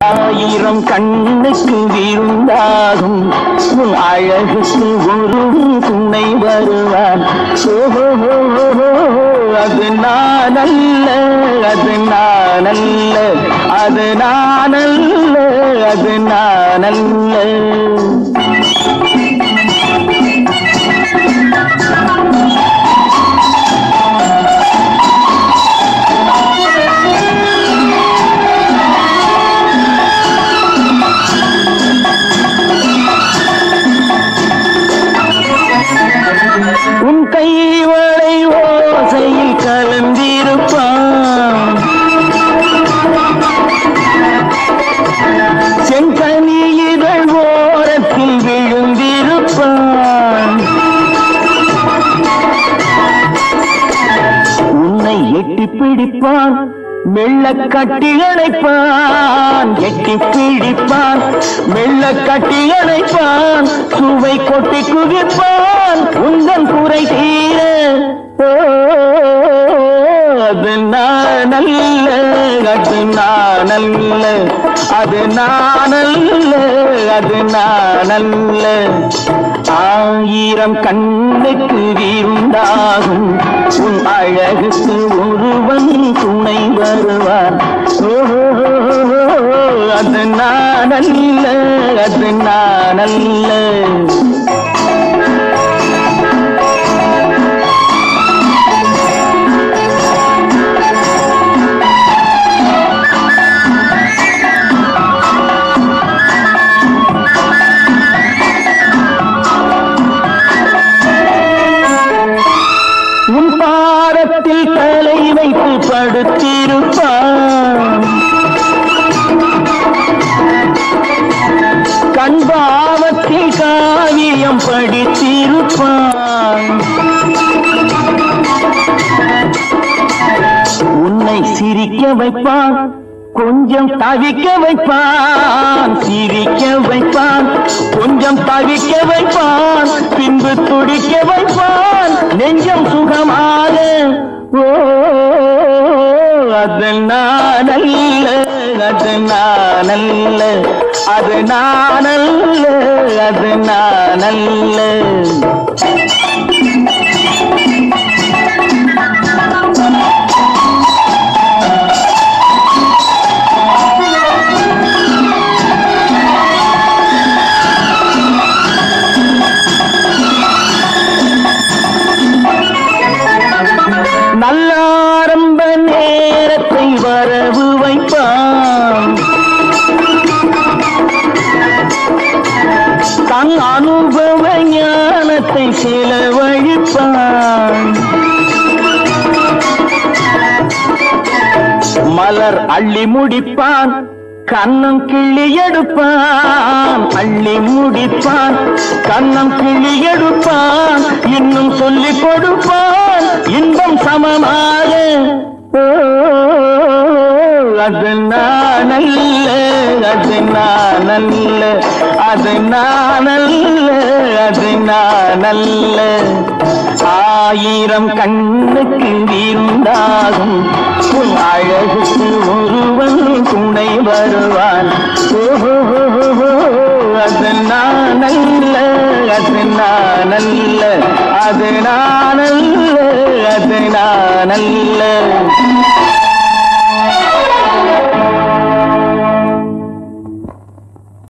ஆயிரம் கண்ணுக்கு விருந்தாகும் உன் அழகுக்கு ஒரு துணை வருவான் ஓஹோ அது நான் அல்ல அது நான் அல்ல அது நான் அல்ல அது நான் அல்ல உன் கைவளை ஓசையில் கலந்திருப்பான் செங்கனி இதழ் ஓரத்தில் விழுந்திருப்பான் உன்னை எட்டி பிடிப்பான் மெல்ல கட்டி அணைப்பான் எட்டி பிடிப்பான் மெல்ல கட்டி அணைப்பான் சுவை கொட்டி குவிப்பான் உந்தன் குறை தீர ஓ, அது நான் அல்ல அது நான் அல்ல அது நான் அல்ல அது நான் அல்ல ஆயிரம் கண்ணுக்கு வீருண்டாகும் உன் அழகுக்கு ஒருவன் துணை வருவான் ஓ, அது நான் அல்ல அது நான் அல்ல உன் பாரத்தில் தலை வைத்து படுத்திருப்பான் கண் பாவத்தில் காவியம் படித்திருப்பான் உன்னை சிரிக்க வைப்பான் கொஞ்சம் தவிக்க வைப்பான் சிரிக்க வைப்பான் கொஞ்சம் தவிக்க வைப்பான் பின்பு துடிக்க வைப்பான் நெஞ்சம் சுகமாக ஓ அது நான் அல்ல அது நான் அல்ல அது நான் அல்ல அது நான் அல்ல நல்ல ஆரம்ப நேரத்தை வரவு வைப்பான் தன் அனுபவ ஞானத்தை செலவழிப்பான் மலர் அள்ளி முடிப்பான் கண்ணம் கிள்ளி எடுப்பான் அள்ளி முடிப்பான் கண்ணம் கிள்ளி எடுப்பான் இன்னும் சொல்லிக் கொடுப்பான் இன்பம் சமமாக ஓ, அது நான் அல்ல அது நான் அல்ல அது நான் அல்ல அது நான் அல்ல ஆயிரம் கண்ணுக்கு வீண்டாகும் உன் அழகுக்கு ஒருவன் துணை வருவான் ஓஹோ அது நான் அல்ல அது நான் அல்ல அது நான் அல்ல அது நான் அல்ல